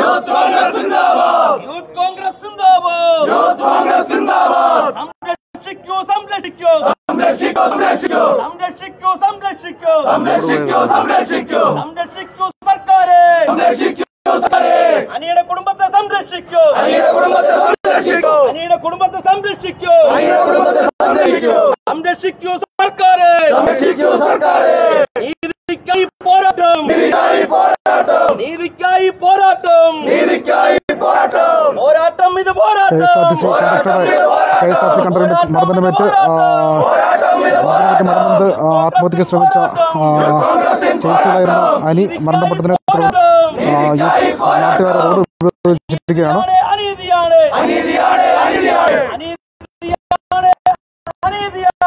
Youth Congress സിന്ദാബാദ് Youth Congress സിന്ദാബാദ് Youth Congress സിന്ദാബാദ് സംരക്ഷിക്കൂ സംരക്ഷിക്കൂ സംരക്ഷിക്കൂ സംരക്ഷിക്കൂ സംരക്ഷിക്കൂ സംരക്ഷിക്കൂ സംരക്ഷിക്കൂ സംരക്ഷിക്കൂ സംരക്ഷിക്കൂ സർക്കാരെ സംരക്ഷിക്കൂ സാറേ അനിയുടെ കുടുംബത്തെ സംരക്ഷിക്കൂ അനിയുടെ കുടുംബത്തെ സംരക്ഷിക്കൂ അനിയുടെ കുടുംബത്തെ സംരക്ഷിക്കൂ അനിയുടെ കുടുംബത്തെ സംരക്ഷിക്കൂ സംരക്ഷിക്കൂ സർക്കാരെ സംരക്ഷിക്കൂ സർക്കാരെ നീതിക്കായി പോരാട്ടം നീതിക്കായി പോരാട്ടം നീതിക്കായി പോരാട്ടം നീതിക്കായി പോരാട്ടം പോരാട്ടം ഇത് കെ എസ് ആർ ടി പോരാട്ടം സി കണ്ടക്ടറുടെ കെ എസ് ആർ സി കണ്ടക്ടറുടെ മർദ്ദനമേറ്റ് ആ, മർദ്ദനമേറ്റ് മരണത്ത് ആ, ആത്മഹത്യക്ക് ശ്രമിച്ച ആ, ചികിത്സയിലായിരുന്ന അനി മരണപ്പെട്ടതിനെ തുടർന്ന് ആ, യൂത്ത് നാട്ടുകാർ റോഡ് ഉപയോഗിച്ചിരിക്കുകയാണ് അനീതിയാണ് അനീതിയാണ് അനീതിയാണ് അനീതിയാണ് അനീതിയാണ്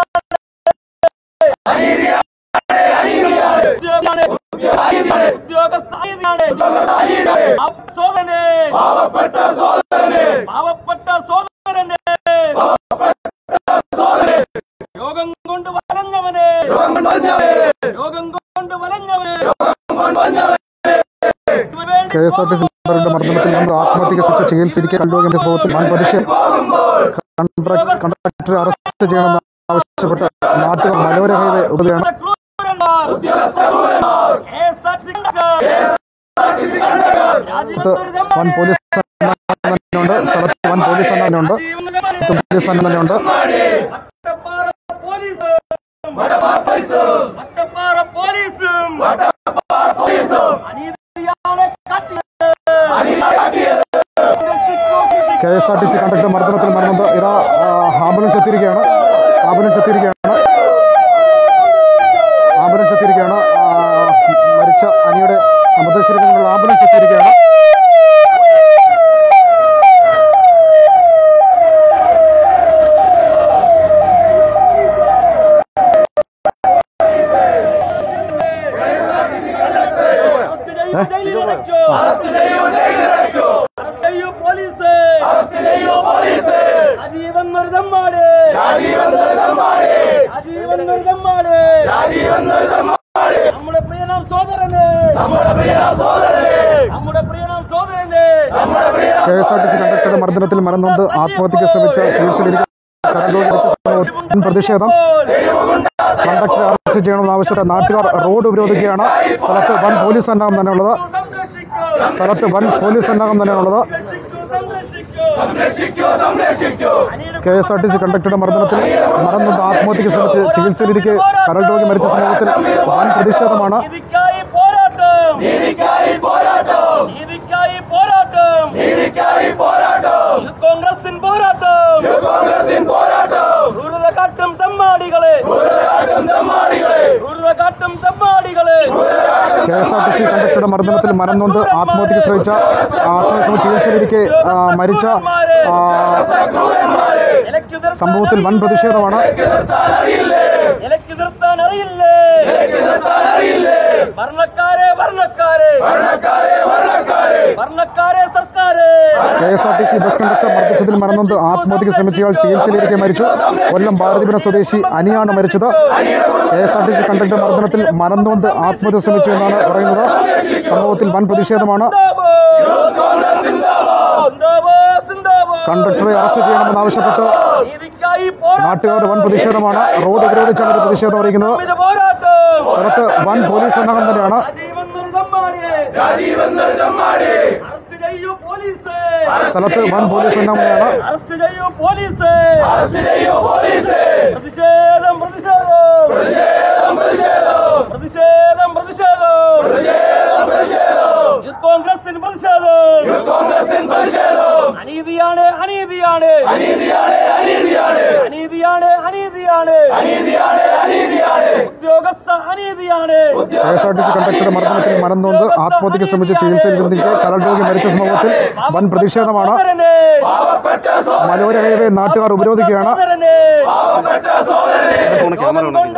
ഉദ്യോഗസ്ഥനാണ്. ഉദ്യോഗസ്ഥ അനീതിയാണ്. സോദരനെ പാവപ്പെട്ട സോദരനെ പാവപ്പെട്ട സോദരനെ രോഗം കൊണ്ട് വലഞ്ഞവനെ രോഗം കൊണ്ടവനെ രോഗം കൊണ്ട് വലഞ്ഞവനെ കൊണ്ടവനെ K S R T C കണ്ടക്ടറുടെ മർദ്ദനത്തിൽ നിന്ന് ആത്മഹത്യക്ക് ശ്രമിച്ച ചികിത്സയ്ക്ക് കല്ലുവകിന്റെ സംഭവത്തിൽ വൻ പ്രതിഷേധം കണ്ടക്ടർ- കണ്ടക്ടറെ അറസ്റ്റ് ചെയ്യണമെന്ന് ആവശ്യപ്പെട്ട് നാട്ടുകാർ മലയോര ഹൈവേ ഉപതയാണ് ക്രൂരന്മാർ ഉദ്യോഗസ്ഥ ക്രൂരന്മാർ KSRTC കണ്ടക്ടർ. സ്ഥലത്ത് വൻ പോലീസ് സന്നാഹം തന്നെയുണ്ട് സ്ഥലത്ത് വൻ പോലീസ് സന്നാഹമുണ്ട് സ്ഥലത്ത് പോലീസ് സന്നാഹം തന്നെയുണ്ട് വട്ടപ്പാറ പോലീസും വട്ടപ്പാറ പോലീസും അനീതിയാണ് കാട്ടിയത്. സംരക്ഷിക്കൂ, K S R T C conductor മർദ്ദനത്തിൽ മരണത്ത് ഇതാ ആ, ആംബുലൻസ് എത്തിയിരിക്കുകയാണ് ആംബുലൻസ് എത്തിയിരിക്കുകയാണ് ആംബുലൻസ് എത്തിയിരിക്കുകയാണ് ആ, മരിച്ച അനിയുടെ മൃതശരീരത്തിനുള്ള ആംബുലൻസ് എത്തിയിരിക്കുകയാണ് അറസ്റ്റ് ചെയ്യൂ, ജയിലിലടയ്ക്കൂ. അറസ്റ്റ് ചെയ്യൂ ജയിലിലടയ്ക്കൂ അറസ്റ്റ് ചെയ്യൂ, പോലീസ് അറസ്റ്റ് ചെയ്യൂ പോലീസ് രാജീവൻ മരുതമ്മാട് രാജീവൻ ദുരിതമ്മാടി രാജീവൻ മരുതമ്മാട് രാജീവൻ ദുരിതമ്മാടി നമ്മുടെ പ്രിയനാം സോദരന് നമ്മുടെ പ്രിയ സോദരനെ നമ്മുടെ പ്രിയനാം സോദരന് നമ്മുടെ പ്രിയ K S R T C കണ്ടക്ടറുടെ മർദ്ദനത്തിൽ മരണനൊന്ത് ആത്മഹത്യക്ക് ശ്രമിച്ച ചികിത്സയിലിരിക്കുന്ന വൻ പ്രതിഷേധം കണ്ടക്ടറെ അറസ്റ്റ് ചെയ്യണമെന്ന് ആവശ്യപ്പെട്ട് നാട്ടുകാർ റോഡ് ഉപരോധിക്കുകയാണ് സ്ഥലത്ത് വൻ പോലീസ് സന്നാഹം തന്നെയുള്ളത് സംരക്ഷിക്കൂ സ്ഥലത്ത് വൻ പോലീസ് സന്നാഹം തന്നെയാണുള്ളത് സംരക്ഷിക്കൂ സംരക്ഷിക്കൂ സംരക്ഷിക്കൂ സംരക്ഷിക്കൂ K S R T C കണ്ടക്ടറുടെ മർദ്ദനത്തിൽ മറന്നൊന്ന് ആത്മഹത്യക്ക് ശ്രമിച്ച് ചികിത്സയിലിരിക്കെ കരൾ രോഗി മരിച്ച സംഭവത്തിൽ വൻ പ്രതിഷേധമാണ് നീതിക്കായി പോരാട്ടം നീതിക്കായി പോരാട്ടം നീതിക്കായി പോരാട്ടം നീതിക്കായി പോരാട്ടം യൂത്ത് കോൺഗ്രസിൻ പോരാട്ടം യൂത്ത് കോൺഗ്രസിൻ പോരാട്ടം ക്രൂരത കാട്ടും തെമ്മാടികളെ ക്രൂരരാട്ടം തെമ്മാടികളെ ക്രൂരത കാട്ടും തെമ്മാടികളെ K S R T C കണ്ടക്ടറുടെ മർദ്ദനത്തിൽ മരണനൊന്ത് ആത്മഹത്യക്ക് ശ്രമിച്ച ആത്മഹത്യ ചികിത്സയിലിരിക്കെ ആ, മരിച്ച ആ, ക്രൂരന്മാരെ ഇലയ്ക്ക് നിർത്താൻ സംഭവത്തിൽ വൻ പ്രതിഷേധമാണ് എതിർത്താൻ അറിയില്ലേ ഇലയ്ക്ക് നിർത്താൻ അറിയില്ലേ എതിർത്താൻ അറിയില്ലേ ഭരണക്കാരെ ഭരണക്കാരെ ഭരണക്കാരെ ഭരണക്കാരെ ഭരണക്കാരെ സർക്കാരെ K S R T C bus conductor മർദ്ദിച്ചതിൽ മരണനൊന്ത് ആത്മഹത്യക്ക് ശ്രമിച്ചയാൾ ചികിത്സയിലിരിക്കെ മരിച്ചു കൊല്ലം ഭാരതീപുരം സ്വദേശി അനിയാണ് മരിച്ചത് K S R T C conductor മർദ്ദനത്തിൽ മരണനൊന്ത് ആത്മഹത്യ ശ്രമിച്ചു എന്നാണ് പറയുന്നത് സംഭവത്തിൽ വൻ പ്രതിഷേധമാണ് യൂത്ത് കോൺഗ്രസ് സിന്ദാബാദ് സിന്ദാബാദ് സിന്ദാബാദ് കണ്ടക്ടറെ അറസ്റ്റ് ചെയ്യണമെന്ന് ആവശ്യപ്പെട്ട് നീതിക്കായി പോരാട്ടം നാട്ടുകാരുടെ വൻ പ്രതിഷേധമാണ് റോഡ് ഉപരോധിച്ചാണ് ഒരു പ്രതിഷേധം അറിയിക്കുന്നത് ഇത് പോരാട്ടം സ്ഥലത്ത് വൻ പോലീസ് സന്നാഹം തന്നെയാണ് രാജീവൻ ദുർഗമ്മാടിയെ രാജീവൻ ദുരിതമ്മാടി അറസ്റ്റ് ചെയ്യൂ പോലീസ് സ്ഥലത്ത് വൻ പോലീസ് സന്നാഹം തന്നെയാണ് അറസ്റ്റ് ചെയ്യൂ പോലീസ് അറസ്റ്റ് ചെയ്യൂ പോലീസ് പ്രതിഷേധം പ്രതിഷേധം പ്രതിഷേധം പ്രതിഷേധം പ്രതിഷേധം പ്രതിഷേധം പ്രതിഷേധം പ്രതിഷേധം യൂത്ത് കോൺഗ്രസിന് പ്രതിഷേധം യൂത്ത് കോൺഗ്രസിൻ പ്രതിഷേധം അനീതിയാണ് അനീതിയാണ് അനീതിയാണ് അനീതിയാണ് അനീതിയാണ് അനീതിയാണ് അനീതിയാണ് അനീതിയാണ് ഉദ്യോഗസ്ഥ അനീതിയാണ് K S R T C കണ്ടക്ടറുടെ മർദ്ദനത്തിൽ മരണനൊന്ത് ആത്മഹത്യക്ക് ശ്രമിച്ച് ചികിത്സയിലിരുന്നിരിക്കെ കരൾ രോഗി മരിച്ച സംഭവത്തിൽ വൻ പ്രതിഷേധമാണ് സോദരനെ, പാവപ്പെട്ട സോദരനെ മലയോര ഹൈവേ നാട്ടുകാർ ഉപരോധിക്കുകയാണ് സോദരനെ, പാവപ്പെട്ട സോദരനെ രോഗം കൊണ്ട് വലഞ്ഞവനെ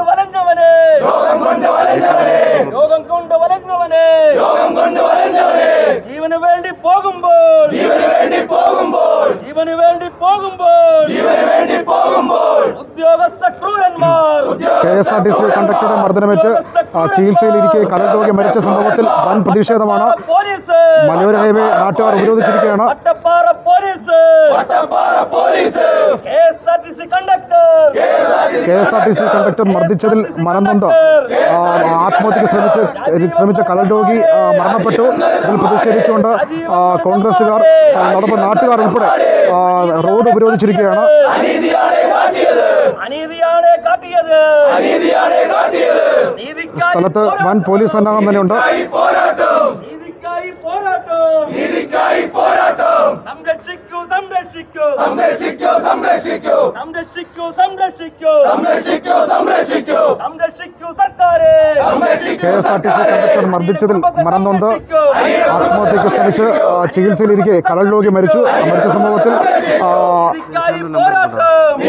വലഞ്ഞവനെ രോഗം കൊണ്ട് വലഞ്ഞവനെ രോഗം കൊണ്ട് വലഞ്ഞവനെ രോഗം കൊണ്ട് വലഞ്ഞവനെ ജീവന് വേണ്ടി പോകുമ്പോൾ ജീവന് വേണ്ടി പോകുമ്പോൾ ജീവന് വേണ്ടി പോകുമ്പോൾ ജീവന് വേണ്ടി പോകുമ്പോൾ ഉദ്യോഗസ്ഥ ക്രൂരന്മാർ K S R T C കണ്ടക്ടറുടെ മർദ്ദനമേറ്റ് ആ, ചികിത്സയിലിരിക്കെ കരരോഗി മരിച്ച സംഭവത്തിൽ വൻ പ്രതിഷേധമാണ് പോലീസ് മലയോര ഹൈവേ നാട്ടുകാർ ഉപരോധിച്ചിരിക്കുകയാണ് Vattappara police Vattappara police K S R T C conductor K S R T C conductor മർദ്ദിച്ചതിൽ മനംനൊന്ത് ആ, ആത്മഹത്യക്ക് ശ്രമിച്ച് ശ്രമിച്ച കരൾ രോഗി ആ, മരണപ്പെട്ടു ഇതിൽ പ്രതിഷേധിച്ചുകൊണ്ട് ആ, കോൺഗ്രസുകാർ ആ, അതോടൊപ്പം നാട്ടുകാർ ഉൾപ്പെടെ ആ, റോഡ് ഉപരോധിച്ചിരിക്കുകയാണ് അനീതിയാണ് കാട്ടിയത് അനീതിയാണ് കാട്ടിയത് അനീതിയാണ് കാട്ടിയത് നീതിക്കായി സ്ഥലത്ത് വൻ പോലീസ് സന്നാഹം തന്നെയുണ്ട് ഈ പോരാട്ടം നീതിക്കായി പോരാട്ടം നീതിക്കായി പോരാട്ടം സംരക്ഷിക്കൂ സംരക്ഷിക്കൂ സംരക്ഷിക്കൂ സംരക്ഷിക്കൂ സംരക്ഷിക്കൂ സംരക്ഷിക്കൂ സംരക്ഷിക്കൂ സംരക്ഷിക്കൂ സംരക്ഷിക്കൂ സർക്കാരെ സംരക്ഷിക്കൂ K S R T C conductor മർദ്ദിച്ചതിൽ മനംനൊന്ത് ആത്മഹത്യക്ക് ശ്രമിച്ച് ആ, ചികിത്സയിലിരിക്കെ കരൾ രോഗി മരിച്ചു മരിച്ച സംഭവത്തിൽ ആ, നീതിക്കായി പോരാട്ടം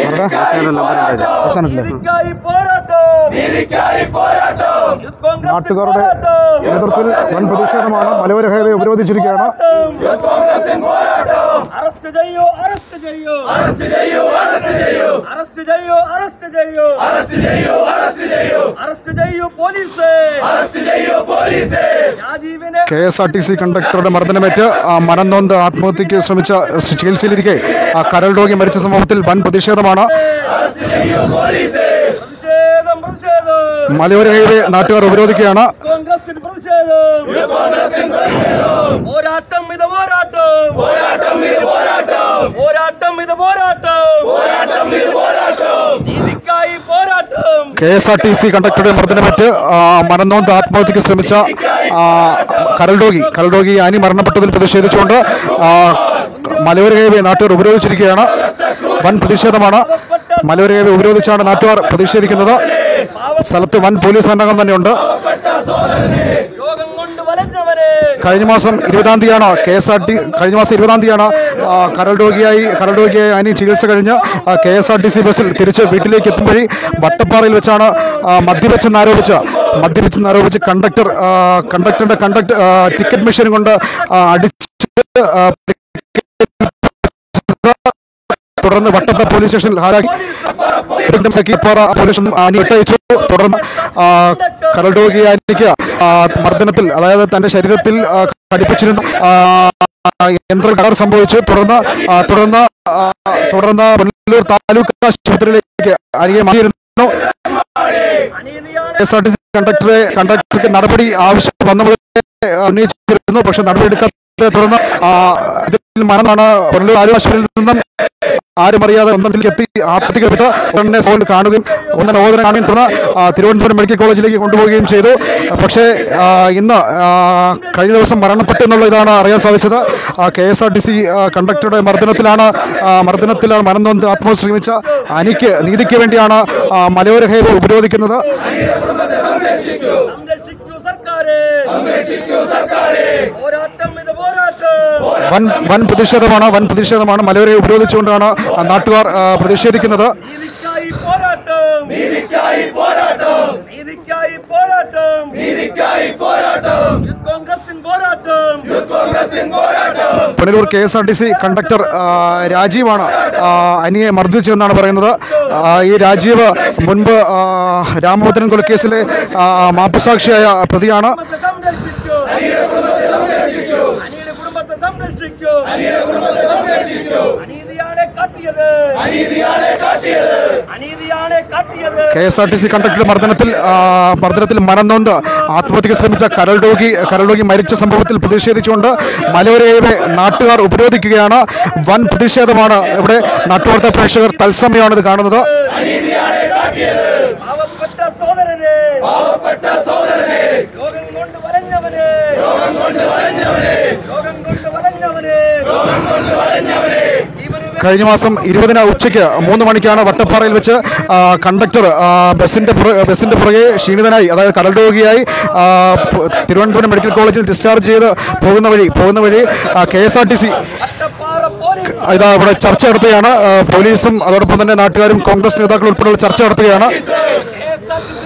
ആരുടെ പ്രശ്നമില്ലേ നീതിക്കായി പോരാട്ടം നീതിക്കായി പോരാട്ടം യൂത്ത് കോൺഗ്രസ് നാട്ടുകാരുടെ പോരാട്ടം. നേതൃത്വത്തിൽ വൻ പ്രതിഷേധമാണ് മലയോര ഹൈവേ ഉപരോധിച്ചിരിക്കുകയാണ് പോരാട്ടം. യൂത്ത് കോൺഗ്രസിൻ പോരാട്ടം അറസ്റ്റ് ചെയ്യൂ അറസ്റ്റ് ചെയ്യൂ അറസ്റ്റ് ചെയ്യൂ അറസ്റ്റ് ചെയ്യൂ അറസ്റ്റ് ചെയ്യൂ അറസ്റ്റ് ചെയ്യൂ അറസ്റ്റ് ചെയ്യൂ അറസ്റ്റ് ചെയ്യൂ അറസ്റ്റ് ചെയ്യൂ പോലീസ് അറസ്റ്റ് ചെയ്യൂ പോലീസേ രാജീവിനെ K S R T C കണ്ടക്ടറുടെ മർദ്ദനമേറ്റ് ആ, മനംനൊന്ത് ആത്മഹത്യക്ക് ശ്രമിച്ച ചികിത്സയിലിരിക്കെ ആ കരൾ രോഗി മരിച്ച സംഭവത്തിൽ വൻ പ്രതിഷേധമാണ് അറസ്റ്റ് ചെയ്യൂ പോലീസേ പ്രതിഷേധം പ്രതിഷേധം മലയോര ഹൈവേ നാട്ടുകാർ ഉപരോധിക്കുകയാണ് കോൺഗ്രസിന് പ്രതിഷേധം യൂത്ത് കോൺഗ്രസിൻ പ്രതിഷേധം പോരാട്ടം ഇത് പോരാട്ടം പോരാട്ടം ഇത് പോരാട്ടം പോരാട്ടം ഇത് പോരാട്ടം പോരാട്ടം ഇത് പോരാട്ടം നീതിക്കായി പോരാട്ടം K S R T C കണ്ടക്ടറുടെ മർദ്ദനമേറ്റ് ആ, മനംനൊന്ത് ആത്മഹത്യക്ക് ശ്രമിച്ച ആ, കരൾ രോഗി കരൾ രോഗി അനി മരണപ്പെട്ടതിൽ പ്രതിഷേധിച്ചുകൊണ്ട് ആ, മലയോര ഹൈവേ നാട്ടുകാർ ഉപരോധിച്ചിരിക്കുകയാണ് വൻ പ്രതിഷേധമാണ് മലയോര ഹൈവേ ഉപരോധിച്ചാണ് നാട്ടുകാർ പ്രതിഷേധിക്കുന്നത് സ്ഥലത്ത് വൻ പോലീസ് സന്നാഹം തന്നെയുണ്ട് രോഗം കൊണ്ട് വലഞ്ഞവനെ കഴിഞ്ഞ മാസം ഇരുപതാം തീയതിയാണ് കെ എസ് ആർ ടി കഴിഞ്ഞ മാസം ഇരുപതാം തീയതിയാണ് ആ, കരൾ രോഗിയായി കരൾ രോഗിയായി അനി ചികിത്സ കഴിഞ്ഞ് K S R T C ബസ്സിൽ തിരിച്ച് വീട്ടിലേക്ക് എത്തും വഴി വട്ടപ്പാറയിൽ വെച്ചാണ് ആ, മദ്യവെച്ചെന്നാരോപിച്ച് മദ്യവെച്ചെന്നാരോപിച്ച് കണ്ടക്ടർ ആ, കണ്ടക്ടറുടെ കണ്ടക്ടർ ആ, ടിക്കറ്റ് മെഷീൻ കൊണ്ട് ആ, അടിച്ച് ആ, തുടർന്ന് വട്ടപ്പ പോലീസ് സ്റ്റേഷനിൽ ഹാജരാക്കി വീണ്ടും സഖിപ്പാറ പോലീസ് സ്റ്റേഷൻ അനി വിട്ടയച്ചു തുടർന്ന് ആ, കരൾ രോഗി അനിക്ക് ആ, മർദ്ദനത്തിൽ അതായത് തന്റെ ശരീരത്തിൽ ആ, ഘടിപ്പിച്ചിരുന്ന ആ, യന്ത്ര കടർ സംഭവിച്ചു തുടർന്ന് ആ, തുടർന്ന് ആ, തുടർന്ന് പുനലൂർ താലൂക്ക് ആശുപത്രിയിലേക്ക് അനിയെ മാറ്റിയിരുന്നു അനീതിയാണ് K S R T C കണ്ടക്ടറെ കണ്ടക്ടർക്ക് നടപടി ആവശ്യം വന്ന മുതലേ ഉന്നയിച്ചിരുന്നു പക്ഷെ നടപടി എടുക്കാത്തതിനെ തുടർന്ന് ആ, ഇതിൽ മരണമാണ് പുനലൂർ താലൂക്ക് ആശുപത്രിയിൽ നിന്നും ആരും അറിയാതെ ഒന്നിലേക്ക് എത്തി ആത്മഹത്യപ്പെട്ട് ഉടനെ ഫോണിൽ കാണുകയും ഉടനെ ഓദനം കാണുകയും തുടർന്ന് ആ, തിരുവനന്തപുരം മെഡിക്കൽ കോളേജിലേക്ക് കൊണ്ടുപോവുകയും ചെയ്തു പക്ഷേ ആ, ഇന്ന് ആ, കഴിഞ്ഞ ദിവസം മരണപ്പെട്ടു എന്നുള്ള ഇതാണ് അറിയാൻ സാധിച്ചത് K S R T C കണ്ടക്ടറുടെ മർദ്ദനത്തിലാണ് ആ, മർദ്ദനത്തിലാണ് മരണം നൊന്ത് ആത്മഹത്യ ശ്രമിച്ച അനിക്ക് നീതിക്ക് വേണ്ടിയാണ് ആ, മലയോര ഹൈവേ ഉപരോധിക്കുന്നത് സംരക്ഷിക്കൂ സർക്കാരെ സംരക്ഷിക്കൂ സർക്കാരെ പോരാട്ടം ഇത് പോരാട്ടം വൻ വൻ പ്രതിഷേധമാണ് വൻ പ്രതിഷേധമാണ് മലയോരെ ഉപരോധിച്ചുകൊണ്ടാണ് ആ, നാട്ടുകാർ ആ, പ്രതിഷേധിക്കുന്നത് നീതിക്കായി പോരാട്ടം നീതിക്കായി പോരാട്ടം നീതിക്കായി പോരാട്ടം നീതിക്കായി പോരാട്ടം യൂത്ത് കോൺഗ്രസിൻ പോരാട്ടം യൂത്ത് കോൺഗ്രസിൻ പോരാട്ടം Punalur K S R T C conductor ആ, രാജീവാണ് ആ, അനിയെ മർദ്ദിച്ചതെന്നാണ് പറയുന്നത് ആ, ഈ രാജീവ് മുൻപ് ആ, രാമഭദ്രൻ കൊലക്കേസിലെ ആ, മാപ്പുസാക്ഷിയായ പ്രതിയാണ് കുടുംബത്തെ സംരക്ഷിക്കൂ അനിയുടെ കുടുംബത്തെ സംരക്ഷിക്കൂ അനീതിയാണ് കാട്ടിയത് അനീതിയാണ് കാട്ടിയത് അനീതിയാണ് കാട്ടിയത് K S R T C conductor മർദ്ദനത്തിൽ ആ, മർദ്ദനത്തിൽ മരണനൊന്ത് ആത്മഹത്യക്ക് ശ്രമിച്ച കരൾ രോഗി കരൾ രോഗി മരിച്ച സംഭവത്തിൽ പ്രതിഷേധിച്ചുകൊണ്ട് മലയോരയെ നാട്ടുകാർ ഉപരോധിക്കുകയാണ് വൻ പ്രതിഷേധമാണ് ഇവിടെ നാട്ടുവാർത്താ പ്രേക്ഷകർ തത്സമയമാണ് ഇത് കാണുന്നത് അനീതിയാണ് കാട്ടിയത് പാവപ്പെട്ട സോദരനെ പാവപ്പെട്ട സോദരനെ രോഗം കൊണ്ട് വലഞ്ഞവനെ രോഗം കൊണ്ട് വലഞ്ഞവനെ രോഗം കൊണ്ട് വലഞ്ഞവനെ രോഗം കൊണ്ട് വലഞ്ഞവനെ ജീവന് കഴിഞ്ഞ മാസം ഇരുപതിന് ഉച്ചയ്ക്ക് മൂന്ന് മണിക്കാണ് വട്ടപ്പാറയിൽ വെച്ച് ആ, കണ്ടക്ടർ ആ, ബസിന്റെ പുറ- ബസിന്റെ പുറകെ ക്ഷീണിതനായി അതായത് കരൾ രോഗിയായി ആ, പ്- തിരുവനന്തപുരം മെഡിക്കൽ കോളേജിൽ ഡിസ്ചാർജ് ചെയ്ത് പോകുന്ന വഴി പോകുന്ന വഴി K S R T C Vattappara police ഇതാ ഇവിടെ ചർച്ച നടത്തുകയാണ് ആ, പോലീസും അതോടൊപ്പം തന്നെ നാട്ടുകാരും കോൺഗ്രസ് നേതാക്കളും ഉൾപ്പെടെയുള്ള ചർച്ച നടത്തുകയാണ് K S R T C conductor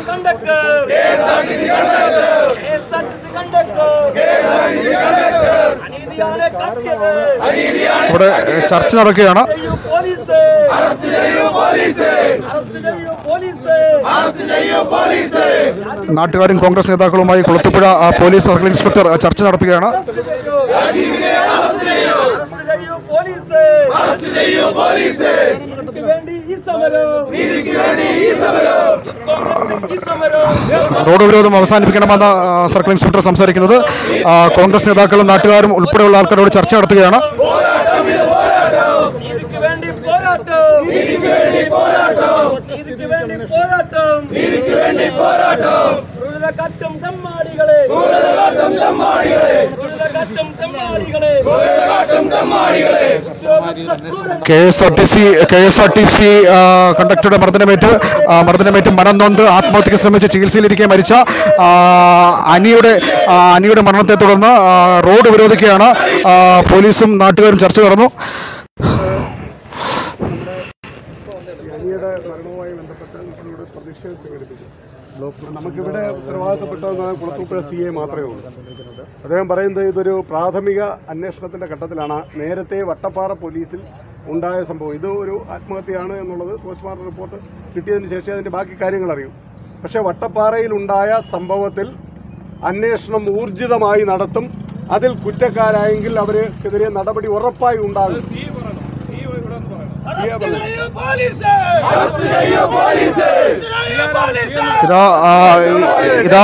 conductor KSRTC conductor KSRTC conductor KSRTC conductor അനീതിയാണ് കാട്ടിയത് അനീതിയാണ് ഇവിടെ ഏഹ്, ചർച്ച നടക്കുകയാണ് ചെയ്യൂ പോലീസ് അറസ്റ്റ് ചെയ്യൂ പോലീസ് അറസ്റ്റ് ചെയ്യൂ പോലീസ് അറസ്റ്റ് ചെയ്യൂ പോലീസ് നാട്ടുകാരും കോൺഗ്രസ് നേതാക്കളുമായി കുളത്തുപുഴ ആ, പോലീസ് സർക്കിൾ ഇൻസ്പെക്ടർ ആ, ചർച്ച നടത്തുകയാണ് രാജീവിനെ അറസ്റ്റ് ചെയ്യൂ അറസ്റ്റ് ചെയ്യൂ പോലീസ് അറസ്റ്റ് ചെയ്യൂ പോലീസ് ഇതിനു വേണ്ടി ഈ സമരം നീതിക്ക് വേണ്ടി ഈ സമരം ഈ സമരം റോഡ് വിരോധം അവസാനിപ്പിക്കണമെന്ന് ആ, സർക്കിൾ ഇൻസ്പെക്ടർ സംസാരിക്കുന്നത് ആ, കോൺഗ്രസ് നേതാക്കളും നാട്ടുകാരും ഉൾപ്പെടെയുള്ള ആൾക്കാരോട് ചർച്ച നടത്തുകയാണ് പോരാട്ടം ഇത് പോരാട്ടം നീതിക്ക് വേണ്ടി പോരാട്ടം നീതിക്ക് വേണ്ടി പോരാട്ടം നീതിക്ക് വേണ്ടി പോരാട്ടം നീതിക്ക് വേണ്ടി പോരാട്ടം ക്രൂരകട്ടും തെമ്മാടികളെ ക്രൂരതകാട്ടും തെമ്മാടികളെ ക്രൂരകട്ടും തെമ്മാടികളെ ക്രൂരതകാട്ടും തെമ്മാടികളെ ഉദ്യോഗസ്ഥ ക്രൂരൻ K S R T C K S R T C കണ്ടക്ടറുടെ മർദ്ദനമേറ്റ് ആ, മർദ്ദനമേറ്റ് മനം നൊന്ത് ആത്മഹത്യക്ക് ശ്രമിച്ച് ചികിത്സയിലിരിക്കെ മരിച്ച ആ, അനിയുടെ ആ, അനിയുടെ മരണത്തെ തുടർന്ന് ആ, റോഡ് വിരോധിക്കുകയാണ് ആ, പോലീസും നാട്ടുകാരും ചർച്ച നടന്നു അനിയുടെ മരണവുമായി ബന്ധപ്പെട്ട് നമ്മളിവിടെ പ്രതിഷേധം സംഘടിപ്പിച്ചു ബ്ലോക്ക് നമുക്കിവിടെ ഉത്തരവാദിത്തപ്പെട്ടതെന്ന് കുളത്തൂപ്പുഴ സി എ മാത്രമേ ഉള്ളൂ അദ്ദേഹം പറയുന്നത് ഇതൊരു പ്രാഥമിക അന്വേഷണത്തിന്റെ ഘട്ടത്തിലാണ് നേരത്തെ വട്ടപ്പാറ പോലീസിൽ ഉണ്ടായ സംഭവം ഇത് ഒരു ആത്മഹത്യയാണ് എന്നുള്ളത് പോസ്റ്റ്മോർട്ടം റിപ്പോർട്ട് കിട്ടിയതിന് ശേഷം അതിന്റെ ബാക്കി കാര്യങ്ങൾ അറിയും പക്ഷേ വട്ടപ്പാറയിൽ ഉണ്ടായ സംഭവത്തിൽ അന്വേഷണം ഊർജിതമായി നടത്തും അതിൽ കുറ്റക്കാരായെങ്കിൽ അവർക്കെതിരെ നടപടി ഉറപ്പായി ഉണ്ടാകും അറസ്റ്റ് ചെയ്യൂ പോലീസ് അറസ്റ്റ് ചെയ്യൂ പോലീസ് ചെയ്യൂ പോലീസ് ഇതാ ആ, ഇതാ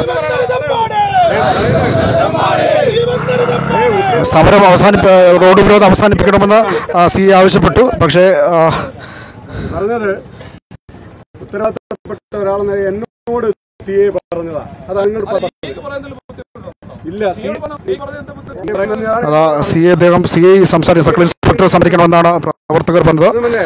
സമരം അവസാനിപ്പ റോഡ് വിരോധം അവസാനിപ്പിക്കണമെന്ന് സി ആവശ്യപ്പെട്ടു പക്ഷേ ആ, പറഞ്ഞത് ഉത്തരവാദിത്തപ്പെട്ട ഒരാളെന്ന എന്നോട് സി എ പറഞ്ഞതാ അതാണ് ഇങ്ങോട്ട് പറഞ്ഞത്. ഇല്ല സി- ഈ പറയുന്നത് ഞാൻ- അതാ സി എ അദ്ദേഹം സി ഐ സംസാരിച്ച സർക്കിൾ ഇൻസ്പെക്ടർ സംസാരിക്കണമെന്നാണ് പ്രവർത്തകർ പറഞ്ഞത് അതുമല്ലേ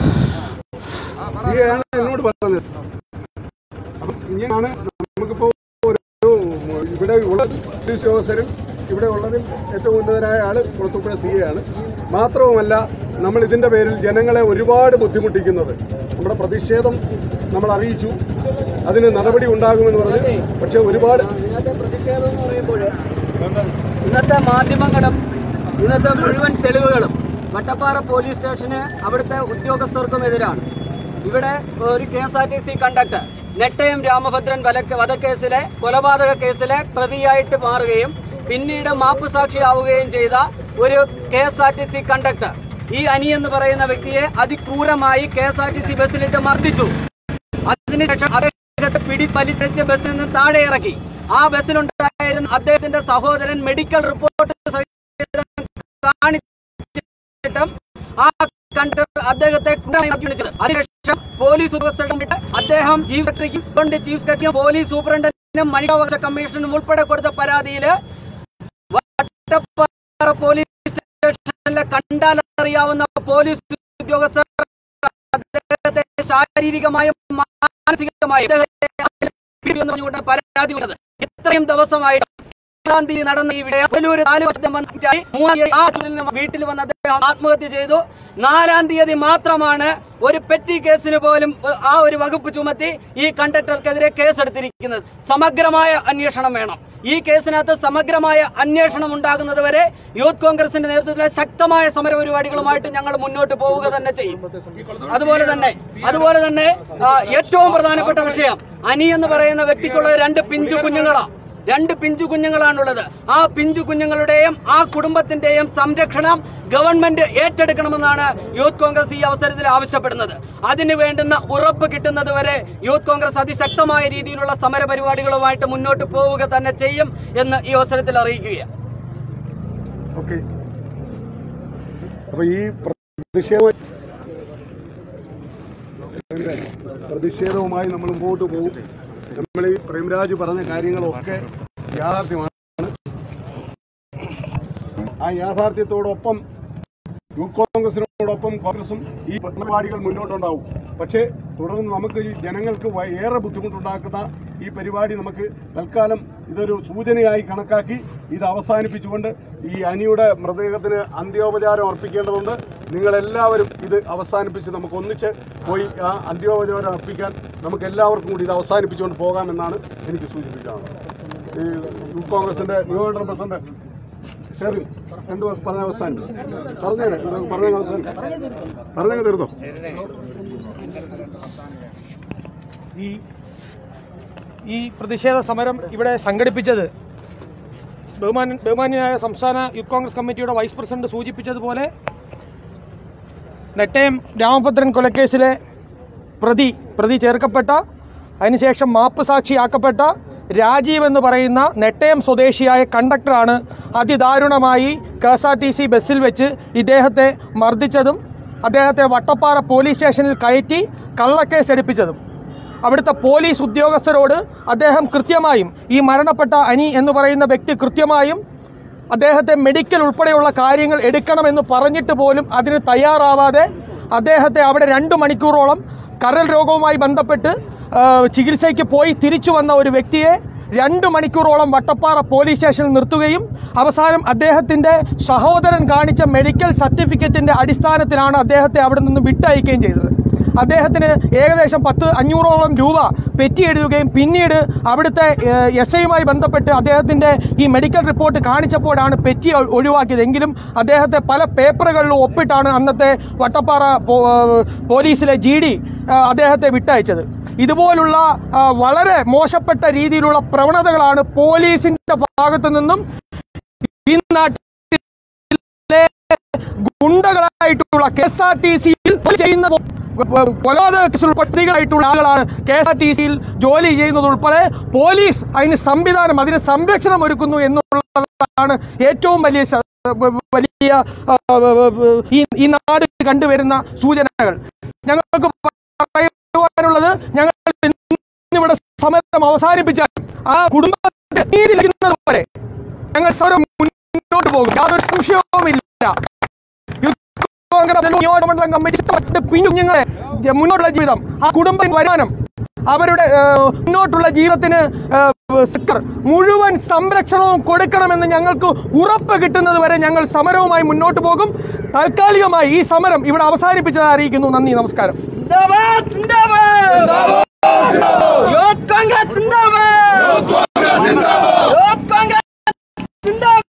സി എ ആണ് എന്നോട് പറഞ്ഞത് അപ്പം ഇങ്ങനെയാണ് നമുക്കിപ്പോ ഒരു ഇവിടെ ഉള്ള പോലീസ് ഉദ്യോഗസ്ഥരും ഇവിടെ ഉള്ളതിൽ ഏറ്റവും ഉന്നതരായ ആള് കുളത്തുപ്പുഴ സി എ ആണ് മാത്രവുമല്ല നമ്മൾ ഇതിന്റെ പേരിൽ ജനങ്ങളെ ഒരുപാട് ബുദ്ധിമുട്ടിക്കുന്നത് നമ്മുടെ പ്രതിഷേധം നമ്മൾ അറിയിച്ചു അതിന് നടപടി ഉണ്ടാകുമെന്ന് പറഞ്ഞു പക്ഷെ ഒരുപാട് ഇന്നത്തെ പ്രതിഷേധം എന്ന് പറയുമ്പോൾ ഇന്നത്തെ മാധ്യമങ്ങളും ഇന്നത്തെ മുഴുവൻ തെളിവുകളും വട്ടപ്പാറ പോലീസ് സ്റ്റേഷന് അവിടുത്തെ ഉദ്യോഗസ്ഥർക്കും എതിരാണ് ഇവിടെ ഒരു K S R T C conductor Nettayam Ramabhadran വലക്ക് വധക്കേസിലെ കൊലപാതക കേസിലെ പ്രതിയായിട്ട് മാറുകയും പിന്നീട് മാപ്പുസാക്ഷിയാവുകയും ചെയ്ത ഒരു K S R T C conductor ഈ അനി എന്ന് പറയുന്ന വ്യക്തിയെ അതിക്രൂരമായി K S R T C ബസ്സിലിട്ട് മർദ്ദിച്ചു അതിനുശേഷം അദ്ദേഹത്തെ പിടി വലിച്ചടിച്ച് ബസ്സിൽ നിന്ന് താഴെ ഇറക്കി ആ ബസ്സിലുണ്ടായിരുന്ന അദ്ദേഹത്തിന്റെ സഹോദരൻ മെഡിക്കൽ റിപ്പോർട്ട് സഹിതം കാണിച്ചിട്ടും ആ കണ്ടക്ടർ അദ്ദേഹത്തെ ക്രൂരമായി മർദ്ദിക്കുകയാണ് ചെയ്തത്. അതിനുശേഷം പോലീസ് ഉദ്യോഗസ്ഥരുടെ വിട്ട് അദ്ദേഹം ചീഫ് സെക്രട്ടറിക്കും കൊണ്ട് ചീഫ് സെക്രട്ടറിയും പോലീസ് സൂപ്രണ്ടിനും മനുഷ്യാവകാശ കമ്മീഷനും ഉൾപ്പെടെ കൊടുത്ത പരാതിയില് വട്ടപ്പാറ പോലീസ് സ്റ്റേഷനിലെ കണ്ടാലറിയാവുന്ന പോലീസ് ഉദ്യോഗസ്ഥർ അദ്ദേഹത്തെ ശാരീരികമായും മാനസികമായും അദ്ദേഹത്തെ പീഡിപ്പിക്കുന്നു പറഞ്ഞുകൊണ്ട് പരാതി ഉള്ളത് ഇത്രയും ദിവസമായി മൂന്നാം തീയതി നടന്ന ഈ വിഷയം വലിയൊരു നാല് വർഷം വന്നിട്ടായി മൂന്നാം തീയതി ആ ചുറ്റിൽ നിന്ന് വീട്ടിൽ വന്ന് അദ്ദേഹം ആത്മഹത്യ ചെയ്തു നാലാം തീയതി മാത്രമാണ് ഒരു പെറ്റി കേസിന് പോലും ഏഹ്, ആ ഒരു വകുപ്പ് ചുമത്തി ഈ കണ്ടക്ടർക്കെതിരെ കേസെടുത്തിരിക്കുന്നത് സമഗ്രമായ അന്വേഷണം വേണം ഈ കേസിനകത്ത് സമഗ്രമായ അന്വേഷണം ഉണ്ടാകുന്നത് വരെ യൂത്ത് കോൺഗ്രസിന്റെ നേതൃത്വത്തിലെ ശക്തമായ സമരപരിപാടികളുമായിട്ട് ഞങ്ങൾ മുന്നോട്ട് പോവുക തന്നെ ചെയ്യും അതുപോലെ തന്നെ അതുപോലെ തന്നെ ആ, ഏറ്റവും പ്രധാനപ്പെട്ട വിഷയം അനി എന്ന് പറയുന്ന വ്യക്തിക്കുള്ള രണ്ട് പിഞ്ചു കുഞ്ഞുങ്ങളാണ് രണ്ട് പിഞ്ചു കുഞ്ഞുങ്ങളാണുള്ളത് ആ പിഞ്ചു കുഞ്ഞുങ്ങളുടെയും ആ കുടുംബത്തിന്റെയും സംരക്ഷണം ഗവൺമെന്റ് ഏറ്റെടുക്കണമെന്നാണ് യൂത്ത് കോൺഗ്രസ് ഈ അവസരത്തിൽ ആവശ്യപ്പെടുന്നത് അതിന് വേണ്ടുന്ന ഉറപ്പ് കിട്ടുന്നത് വരെ യൂത്ത് കോൺഗ്രസ് അതിശക്തമായ രീതിയിലുള്ള സമര പരിപാടികളുമായിട്ട് മുന്നോട്ട് പോവുക തന്നെ ചെയ്യും എന്ന് ഈ അവസരത്തിൽ അറിയിക്കുകയാണ് ഓക്കെ അപ്പൊ ഈ പ്രതിഷേധം പ്രതിഷേധവുമായി നമ്മൾ മുമ്പോട്ട് പോകും നമ്മൾ ഈ പ്രേംരാജ് പറഞ്ഞ കാര്യങ്ങളൊക്കെ യാഥാർത്ഥ്യമാണ് ആ യാഥാർത്ഥ്യത്തോടൊപ്പം യൂത്ത് കോൺഗ്രസിനോടൊപ്പം കോൺഗ്രസും ഈ പരിപാടികൾ മുന്നോട്ടുണ്ടാവും പക്ഷേ തുടർന്ന് നമുക്ക് ഈ ജനങ്ങൾക്ക് വ- ഏറെ ബുദ്ധിമുട്ടുണ്ടാക്കുന്ന ഈ പരിപാടി നമുക്ക് തൽക്കാലം ഇതൊരു സൂചനയായി കണക്കാക്കി ഇത് അവസാനിപ്പിച്ചുകൊണ്ട് ഈ അനിയുടെ മൃതദേഹത്തിന് അന്ത്യോപചാരം അർപ്പിക്കേണ്ടതുണ്ട് നിങ്ങളെല്ലാവരും ഇത് അവസാനിപ്പിച്ച് നമുക്ക് ഒന്നിച്ച് പോയി ആ അന്ത്യോപചാരം അർപ്പിക്കാൻ നമുക്ക് എല്ലാവർക്കും കൂടി ഇത് അവസാനിപ്പിച്ചുകൊണ്ട് പോകാമെന്നാണ് എനിക്ക് സൂചിപ്പിക്കാനുള്ളത് ഈ യൂത്ത് കോൺഗ്രസിൻ്റെ നിയോജക പ്രസിഡന്റ് ഷെറിൻ രണ്ടു വാക്ക് പറഞ്ഞ അവസാനിപ്പിച്ചു പറഞ്ഞേ പറഞ്ഞ അവസാനിപ്പിച്ചു പറഞ്ഞങ്ങ് തീർന്നോ ഈ ഈ പ്രതിഷേധ സമരം ഇവിടെ സംഘടിപ്പിച്ചത് ബഹുമാന ബഹുമാന്യനായ സംസ്ഥാന യൂത്ത് കോൺഗ്രസ് കമ്മിറ്റിയുടെ വൈസ് പ്രസിഡന്റ് സൂചിപ്പിച്ചതുപോലെ നെട്ടയം രാമഭദ്രൻ കൊലക്കേസിലെ പ്രതി പ്രതി ചേർക്കപ്പെട്ട അതിനുശേഷം മാപ്പ് സാക്ഷിയാക്കപ്പെട്ട രാജീവ് എന്ന് പറയുന്ന നെട്ടയം സ്വദേശിയായ കണ്ടക്ടറാണ് അതിദാരുണമായി K S R T C ബസ്സിൽ വെച്ച് ഇദ്ദേഹത്തെ മർദ്ദിച്ചതും അദ്ദേഹത്തെ വട്ടപ്പാറ പോലീസ് സ്റ്റേഷനിൽ കയറ്റി കള്ളക്കേസ് എടുപ്പിച്ചതും അവിടുത്തെ പോലീസ് ഉദ്യോഗസ്ഥരോട് അദ്ദേഹം കൃത്യമായും ഈ മരണപ്പെട്ട അനി എന്ന് പറയുന്ന വ്യക്തി കൃത്യമായും അദ്ദേഹത്തെ മെഡിക്കൽ ഉൾപ്പെടെയുള്ള കാര്യങ്ങൾ എടുക്കണമെന്ന് പറഞ്ഞിട്ട് പോലും അതിന് തയ്യാറാവാതെ അദ്ദേഹത്തെ അവിടെ രണ്ട് മണിക്കൂറോളം കരൾ രോഗവുമായി ബന്ധപ്പെട്ട് ആ, ചികിത്സയ്ക്ക് പോയി തിരിച്ചു വന്ന ഒരു വ്യക്തിയെ രണ്ട് മണിക്കൂറോളം വട്ടപ്പാറ പോലീസ് സ്റ്റേഷനിൽ നിർത്തുകയും അവസാനം അദ്ദേഹത്തിൻ്റെ സഹോദരൻ കാണിച്ച മെഡിക്കൽ സർട്ടിഫിക്കറ്റിൻ്റെ അടിസ്ഥാനത്തിലാണ് അദ്ദേഹത്തെ അവിടെ നിന്ന് വിട്ടയക്കുകയും ചെയ്തത് അദ്ദേഹത്തിന് ഏകദേശം പത്ത് അഞ്ഞൂറോളം രൂപ പെറ്റി എഴുതുകയും പിന്നീട് അവിടുത്തെ എസ് ഐയുമായി ബന്ധപ്പെട്ട് അദ്ദേഹത്തിൻ്റെ ഈ മെഡിക്കൽ റിപ്പോർട്ട് കാണിച്ചപ്പോഴാണ് പെറ്റി ഒ- ഒഴിവാക്കിയത് എങ്കിലും അദ്ദേഹത്തെ പല പേപ്പറുകളിലും ഒപ്പിട്ടാണ് അന്നത്തെ വട്ടപ്പാറ പോ- പോലീസിലെ ജി ഡി അദ്ദേഹത്തെ വിട്ടയച്ചത് ഇതുപോലുള്ള ആ, വളരെ മോശപ്പെട്ട രീതിയിലുള്ള പ്രവണതകളാണ് പോലീസിൻ്റെ ഭാഗത്തു നിന്നും ഈ നാട്ടിലെ ഗുണ്ടകളായിട്ടുള്ള കെ എസ് ആർ ടി സിയിൽ ചെയ്യുന്ന കൊലപാതക കേസിൽ പ്രതികളായിട്ടുള്ള ആളുകളാണ് കെ എസ് ആർ ടി സിയിൽ ജോലി ചെയ്യുന്നത് ഉൾപ്പെടെ പോലീസ് അതിന് സംവിധാനം അതിന് സംരക്ഷണം ഒരുക്കുന്നു എന്നുള്ളതാണ് ഏറ്റവും വലിയ ശ- വലിയ ആ, ഈ ഈ നാട് കണ്ടുവരുന്ന സൂചനകൾ ഞങ്ങൾക്ക് പറയുവാനുള്ളത് ഞങ്ങൾ ഇന്നിവിടെ സമരം അവസാനിപ്പിച്ചാൽ ആ കുടുംബത്തെ നീതി ലഭിക്കുന്നത് വരെ ഞങ്ങൾ സമരം മുന്നോട്ട് പോകും യാതൊരു സംശയവുമില്ല യൂത്ത് കോൺഗ്രസ് നിയോജകമണ്ഡലം കമ്മിറ്റി ഇഷ്ടപ്പെട്ട് കുഞ്ഞുങ്ങളെ ജ- മുന്നോട്ടുള്ള ജീവിതം ആ കുടുംബ വരുമാനം അവരുടെ ഏഹ്, മുന്നോട്ടുള്ള ജീവിതത്തിന് ഏഹ്, സർക്കാർ മുഴുവൻ സംരക്ഷണവും കൊടുക്കണമെന്ന് ഞങ്ങൾക്ക് ഉറപ്പ് കിട്ടുന്നത് വരെ ഞങ്ങൾ സമരവുമായി മുന്നോട്ട് പോകും താൽക്കാലികമായി ഈ സമരം ഇവിടെ അവസാനിപ്പിച്ചതായി അറിയിക്കുന്നു നന്ദി നമസ്കാരം സിന്ദാബാദ് സിന്ദാബാദ് യൂത്ത് കോൺഗ്രസ് സിന്ദാബാദ് യൂത്ത് കോൺഗ്രസ് സിന്ദാബാദ്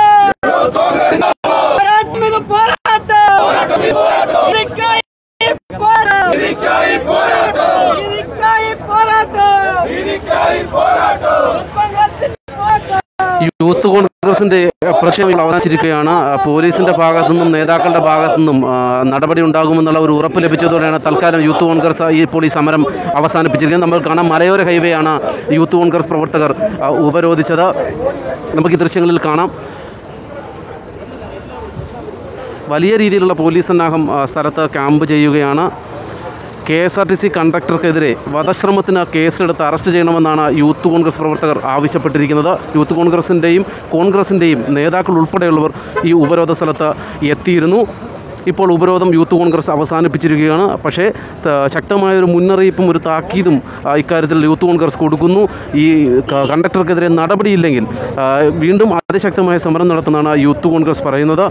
പോരാട്ടം ഇത് പോരാട്ടം ഇതിക്കായി പോരാട്ടം ഇതിക്കായി പോരാട്ടം ഇതിക്കായി പോരാട്ടം ഇതിക്കായി പോരാട്ടം യൂത്ത് കോൺഗ്രസിന്റെ പോരാട്ടം യൂത്ത് കോൺഗ്രസിന്റെ പ്രക്ഷേപങ്ങൾ അവസാനിച്ചിരിക്കുകയാണ് ആ, പോലീസിന്റെ ഭാഗത്തു നിന്നും നേതാക്കളുടെ ഭാഗത്തു നിന്നും ആ, നടപടി ഉണ്ടാകുമെന്നുള്ള ഒരു ഉറപ്പ് ലഭിച്ചതോടെയാണ് തൽക്കാലം യൂത്ത് കോൺഗ്രസ് ഈ ഇപ്പോൾ ഈ സമരം അവസാനിപ്പിച്ചിരിക്കുന്നത് നമ്മൾ കാണാം മലയോര ഹൈവേ ആണ് യൂത്ത് കോൺഗ്രസ് പ്രവർത്തകർ ആ, ഉപരോധിച്ചത് നമുക്ക് ഈ ദൃശ്യങ്ങളിൽ കാണാം വലിയ രീതിയിലുള്ള പോലീസ് സന്നാഹം ആ, സ്ഥലത്ത് ക്യാമ്പ് ചെയ്യുകയാണ് K S R T C കണ്ടക്ടർക്കെതിരെ വധശ്രമത്തിന് കേസെടുത്ത് അറസ്റ്റ് ചെയ്യണമെന്നാണ് യൂത്ത് കോൺഗ്രസ് പ്രവർത്തകർ ആവശ്യപ്പെട്ടിരിക്കുന്നത് യൂത്ത് കോൺഗ്രസിൻ്റെയും കോൺഗ്രസിൻ്റെയും നേതാക്കൾ ഉൾപ്പെടെയുള്ളവർ ഈ ഉപരോധ സ്ഥലത്ത് എത്തിയിരുന്നു ഇപ്പോൾ ഉപരോധം യൂത്ത് കോൺഗ്രസ് അവസാനിപ്പിച്ചിരിക്കുകയാണ് പക്ഷേ ത- ശക്തമായൊരു മുന്നറിയിപ്പും ഒരു താക്കീതും ആ, ഇക്കാര്യത്തിൽ യൂത്ത് കോൺഗ്രസ് കൊടുക്കുന്നു ഈ ക- കണ്ടക്ടർക്കെതിരെ നടപടിയില്ലെങ്കിൽ ആ, വീണ്ടും അതിശക്തമായ സമരം നടത്തുന്നതാണ് യൂത്ത് കോൺഗ്രസ് പറയുന്നത്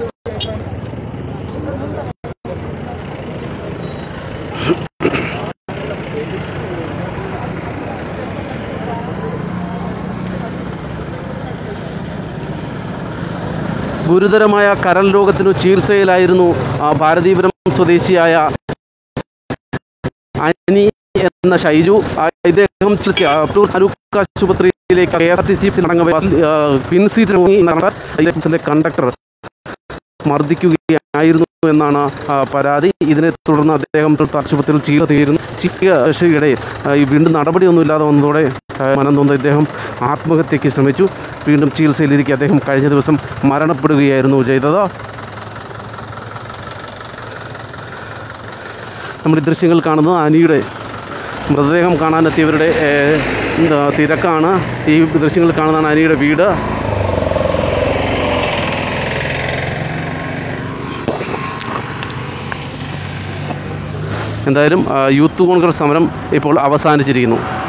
ഗുരുതരമായ കരൾ രോഗത്തിനു ചികിത്സയിലായിരുന്നു ആ, ഭാരതീപുരം സ്വദേശിയായ അനി എന്ന ഷൈജു ആ, ഇദ്ദേഹം ചികിത്സ ആ, പുത്തൂർ താലൂക്ക് ആശുപത്രിയിലേക്ക് K S R T C അടങ്ങവേ പിൻസീറ്റ് നടന്ന ഇദ്ദേഹത്തിന്റെ കണ്ടക്ടർ മർദ്ദിക്കുകയായിരുന്നു എന്നാണ് ആ, പരാതി ഇതിനെ തുടർന്ന് അദ്ദേഹം പുത്തൂർ ആശുപത്രിയിൽ ചികിത്സ തീരുന്നു ചികിത്സയുടെ ആ, ഈ വീണ്ടും നടപടിയൊന്നുമില്ലാതെ വന്നതോടെ ആ, മനം നൊന്ത് ഇദ്ദേഹം ആത്മഹത്യയ്ക്ക് ശ്രമിച്ചു വീണ്ടും ചികിത്സയിലിരിക്കെ അദ്ദേഹം കഴിഞ്ഞ ദിവസം മരണപ്പെടുകയായിരുന്നു ചെയ്തത് നമ്മൾ ഈ ദൃശ്യങ്ങൾ കാണുന്നത് അനിയുടെ മൃതദേഹം കാണാനെത്തിയവരുടെ ഏഹ്, എന്താ, തിരക്കാണ് ഈ ദൃശ്യങ്ങൾ കാണുന്നതാണ് അനിയുടെ വീട് എന്തായാലും ആ, യൂത്ത് കോൺഗ്രസ് സമരം ഇപ്പോൾ അവസാനിച്ചിരിക്കുന്നു